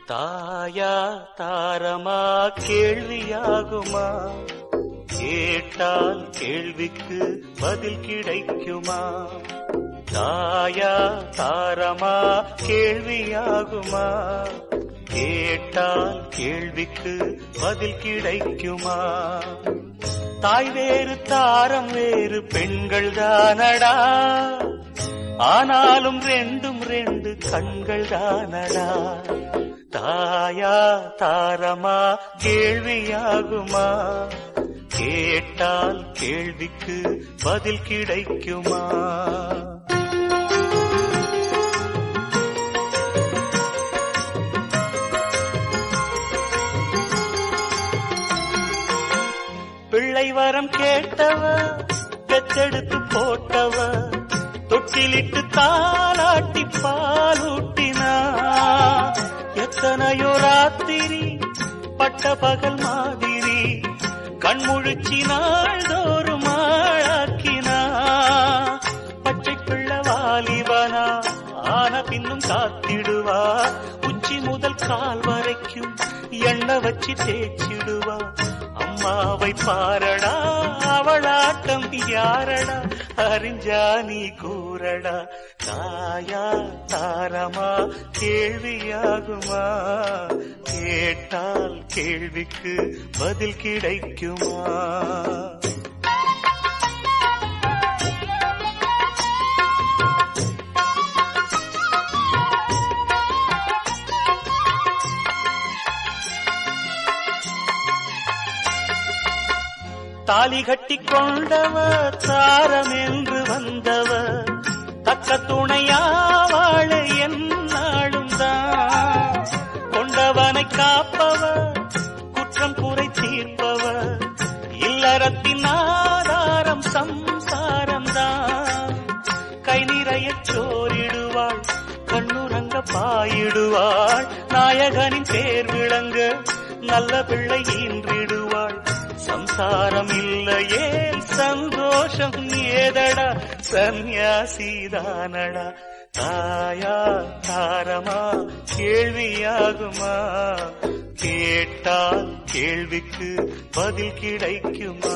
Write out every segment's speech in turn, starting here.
தாயா தாரமா கேள்வியாகுமா கேட்டால் கேள்விக்கு பதில் கிடைக்குமா தாயா தாரமா கேள்வியாகுமா கேட்டால் கேள்விக்கு பதில் கிடைக்குமா தாய் வேறு தாரம் வேறு பெண்கள் தானடா ஆனாலும் ரெண்டும் ரெண்டு கண்கள் தானடா தாயா தாரமா கேள்வியாகுமா கேட்டால் கேள்விக்கு பதில் கிடைக்குமா பிள்ளை வரம் கேட்டவ பெத்தெடுத்து போட்டவ தொட்டிலிட்டு தாளாட்டி பாலூட்டினா எத்தனையோ ராத்திரி பட்ட பகல் மாதிரி கண்முழிச்சி நாள்தோறும் ஆளாக்கினா பச்சை பிள்ளை வாலிபனா ஆன பின்னும் காத்திடுவா உச்சி முதல் கால் வரைக்கும் எண்ணெய் வச்சு தேய்ச்சிடுவா அம்மாவை பாரடா அவளாட்டம் யாரடா அறிஞ்சா நீ கூறடா தாயா தாரமா கேள்வியாகுமா கேட்டால் கேள்விக்கு பதில் கிடைக்குமா தாலி கட்டி கொண்டவ தாரம் என்று வந்தவ தக்க துணையாவாழ என்னாலும் தான் கொண்டவனை காப்பவ குற்றம் குறை தீர்ப்பவ இல்லறத்தின் ஆதாரம் சம்சாரம் தான் கை நிறைய சோரிடுவாள் கண்ணுரங்க பாயிடுவாள் நாயகனின் பேர் விளங்க நல்ல பிள்ளை ஈன்றிடுவாள் சம்சாரம் இல்லையே சந்தோஷம் ஏதடா சந்நியாசிதானடா தாயா தாரமா கேள்வியாகுமா கேட்டால் கேள்விக்கு பதில் கிடைக்குமா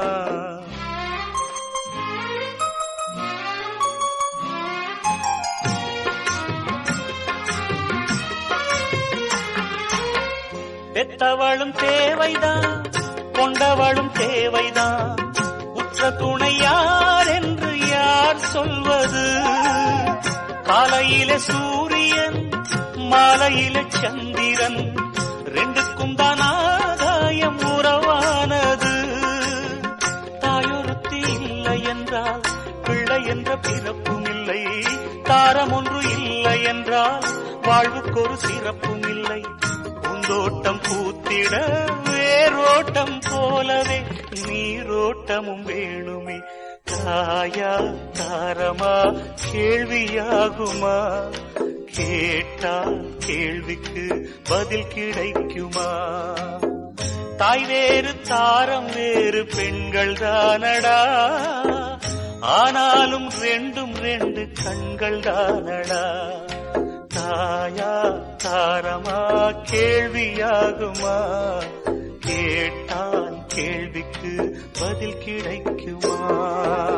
பெத்தவளும் தேவைதான் கொண்டவளும் தேவைதான் உற்ற துணை யார் என்று யார் சொல்வது காலையில சூரியன் மாலையில சந்திரன் ரெண்டுக்கும் தான் ஆதாயம் உறவானது தாயொருத்தி இல்லை என்றால் பிள்ளை என்ற பிறப்பும் இல்லை தாரம் ஒன்று இல்லை என்றால் வாழ்வுக்கொரு சிறப்பும் இல்லை பூந்தோட்டம் பூத்திட வேரோட்டம் போலவே நீரோட்டமும் வேணுமே தாயா தாரமா கேள்வியாகுமா கேட்டால் கேள்விக்கு பதில் கிடைக்குமா தாய் வேறு தாரம் வேறு பெண்கள் தானடா ஆனாலும் ரெண்டும் ரெண்டு கண்கள் தானடா தாயா தாரமா கேள்வியாகுமா கேட்டால் கேள்விக்கு பதில் கிடைக்குமா